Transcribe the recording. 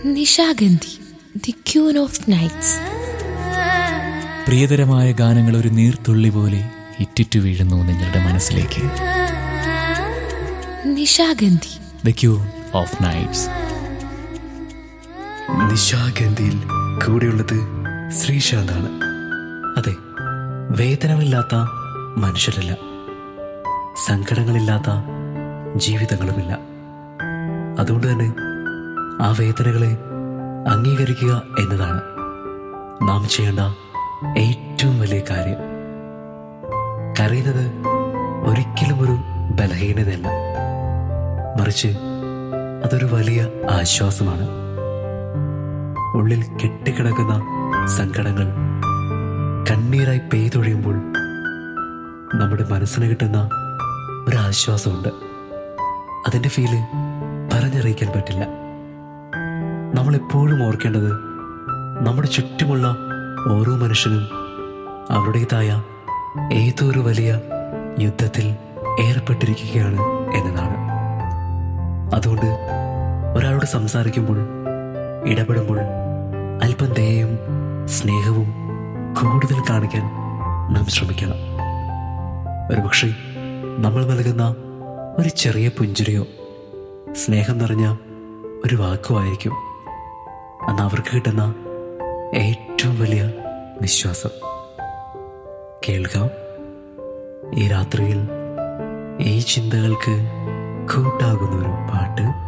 Nishagandhi the queen of nights പ്രിയതരമായ ഗാനങ്ങൾ ഒരു നീർത്തുള്ളി പോലെ ഇറ്റിറ്റു വീഴുന്നു നിങ്ങളുടെ മനസ്സിലേക്ക് Nishagandhi the queen of nights നിശാഗന്ധിയിൽ കൂടെയുള്ളത് ശ്രീശാന്താണ് അതെ വേതനമില്ലാത്ത മനുഷ്യരല്ല സങ്കടങ്ങളില്ലാത്ത ജീവിതങ്ങളുമില്ല അതുകൊണ്ട് തന്നെ ആ വേദനകളെ അംഗീകരിക്കുക എന്നതാണ് നാം ചെയ്യേണ്ട ഏറ്റവും വലിയ കാര്യം കരയുന്നത് ഒരിക്കലും ഒരു ബലഹീനതയല്ല മറിച്ച് അതൊരു വലിയ ആശ്വാസമാണ് ഉള്ളിൽ കെട്ടിക്കിടക്കുന്ന സങ്കടങ്ങൾ കണ്ണീരായി പെയ്തൊഴിയുമ്പോൾ നമ്മുടെ മനസ്സിന് കിട്ടുന്ന ഒരു ആശ്വാസമുണ്ട് അതിൻ്റെ ഫീല് പറഞ്ഞറിയിക്കാൻ പറ്റില്ല നമ്മൾ എപ്പോഴും ഓർക്കേണ്ടത് നമ്മുടെ ചുറ്റുമുള്ള ഓരോ മനുഷ്യനും അവരുടേതായ ഏതോ ഒരു വലിയ യുദ്ധത്തിൽ ഏർപ്പെട്ടിരിക്കുകയാണ് എന്നതാണ് അതുകൊണ്ട് ഒരാളോട് സംസാരിക്കുമ്പോൾ ഇടപെടുമ്പോൾ അല്പം ദയയും സ്നേഹവും കൂടുതൽ കാണിക്കാൻ നാം ശ്രമിക്കണം ഒരുപക്ഷെ നമ്മൾ നൽകുന്ന ഒരു ചെറിയ പുഞ്ചിരിയോ സ്നേഹം നിറഞ്ഞ ഒരു വാക്കോ ആയിരിക്കും അന്ന് അവർക്ക് കിട്ടുന്ന ഏറ്റവും വലിയ വിശ്വാസം കേൾക്കാം ഈ രാത്രിയിൽ ഈ ചിന്തകൾക്ക് കൂട്ടാകുന്ന ഒരു പാട്ട്